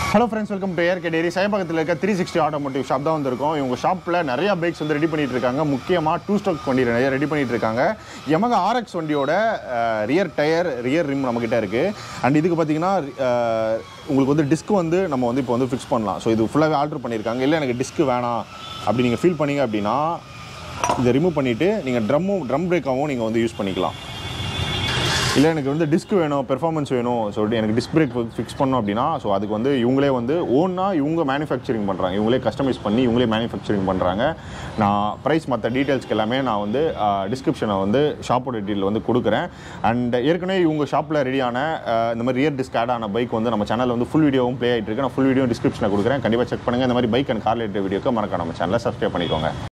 hello friends welcome to ஏர் கேடேரி பக்கத்தில் இருக்க த்ரீ சிக்ஸ்டி ஆட்டோமோட்டிவ் ஷாப் தான் வந்திருக்கோம் இவங்க ஷாப்பில் நிறைய பைக்ஸ் வந்து ரெடி பண்ணிட்டு இருக்காங்க முக்கியமாக டூ ஸ்டாக் வண்டி நிறைய ரெடி பண்ணிட்டு இருக்காங்க Yamaha ஆர்எக்ஸ் வண்டியோட ரியர் டயர் ரியர் ரிம் நம்மக்கிட்ட இருக்குது அண்ட் இதுக்கு பார்த்தீங்கன்னா அஹ், உங்களுக்கு வந்து டிஸ்க் வந்து நம்ம வந்து இப்போ வந்து ஃபிக்ஸ் பண்ணலாம் ஸோ இது ஃபுல்லாகவே ஆல்ட்ரு பண்ணியிருக்காங்க இல்லை எனக்கு டிஸ்க் வேணாம் அப்படி நீங்கள் ஃபீல் பண்ணீங்க அப்படின்னா இதை ரிமூவ் பண்ணிவிட்டு நீங்கள் ட்ரம்மும் ட்ரம் பிரேக்காகவும் நீங்கள் வந்து யூஸ் பண்ணிக்கலாம் இல்லை எனக்கு வந்து டிஸ்க் வேணும் பெர்ஃபார்மன்ஸ் வேணும் சொல்லிட்டு எனக்கு டிஸ்க் பிரேக் ஃபிக்ஸ் பண்ணோம் அப்படின்னா ஸோ அதுக்கு வந்து இவங்களே வந்து ஓனாக இவங்க மேனுஃபேக்சரிங் பண்ணுறாங்க இவங்களே கஸ்டமைஸ் பண்ணி இவங்களே மேனுஃபேக்சரிங் பண்ணுறாங்க நான் ப்ரைஸ் மற்ற டீட்டெயில்ஸ்க்கு எல்லாமே நான் வந்து டிஸ்கிரிப்ஷனை வந்து ஷாப்போட டீட்டெயில் வந்து கொடுக்குறேன் அண்ட் ஏற்கனவே இவங்க ஷாப்பில் ரெடியான இந்த மாதிரி ரியர் டிஸ்க் ஆட் ஆன பைக் வந்து நம்ம சேனலில் வந்து ஃபுல் வீடியோவும் ப்ளே ஆகிட்டு இருக்கு நான் ஃபுல் வீடியோ டிஸ்கிரிப்ஷனில் கொடுக்குறேன் கண்டிப்பாக செக் பண்ணுங்கள் இந்த மாதிரி பைக் அண்ட் கார் ரிலேட்டட் வீடியோக்கு மறக்காம நம்ம சேனலை சப்ஸ்கிரைப் பண்ணிக்கோங்க